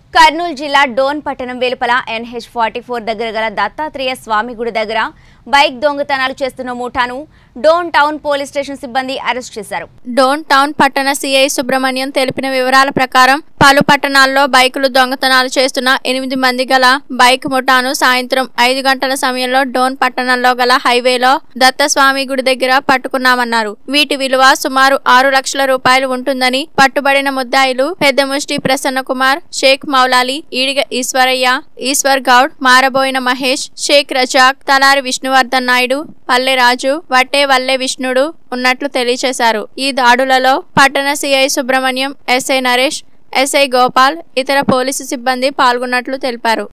కర్నూలు జిల్లా డోన్ పట్టణం వెలుపల ఎన్హెచ్ ఫార్టీ ఫోర్ దగ్గర గల దత్తాత్రేయ స్వామి గుడి దగ్గర బైక్ దొంగతనాలు చేస్తున్న ముఠాను డోన్ టౌన్ పోలీస్ స్టేషన్ సిబ్బంది అరెస్ట్ చేశారు డోన్ టౌన్ పట్టణ సిఐ సుబ్రహ్మణ్యం తెలిపిన వివరాల ప్రకారం పలు పట్టణాల్లో బైకులు దొంగతనాలు చేస్తున్న ఎనిమిది మంది గల బైక్ ముఠాను సాయంత్రం ఐదు గంటల సమయంలో డోన్ పట్టణంలో గల హైవేలో దత్తస్వామి గుడి దగ్గర పట్టుకున్నామన్నారు వీటి విలువ సుమారు ఆరు లక్షల రూపాయలు ఉంటుందని పట్టుబడిన ముద్దాయిలు పెద్ద ముష్టి ప్రసన్న కుమార్ షేక్ మౌలాలి ఈడిగ ఈశ్వరయ్య ఈశ్వర్ గౌడ్ మారబోయిన మహేష్ షేక్ రజాక్ తలారి విష్ణువర్ధన్ నాయుడు పల్లె రాజు వట్టే వల్లె విష్ణుడు ఉన్నట్లు తెలియజేశారు ఈ దాడులలో పట్టణ CI Subrahmanyam SI Naresh SI Gopal ఇతర పోలీసు సిబ్బంది పాల్గొన్నట్లు తెలిపారు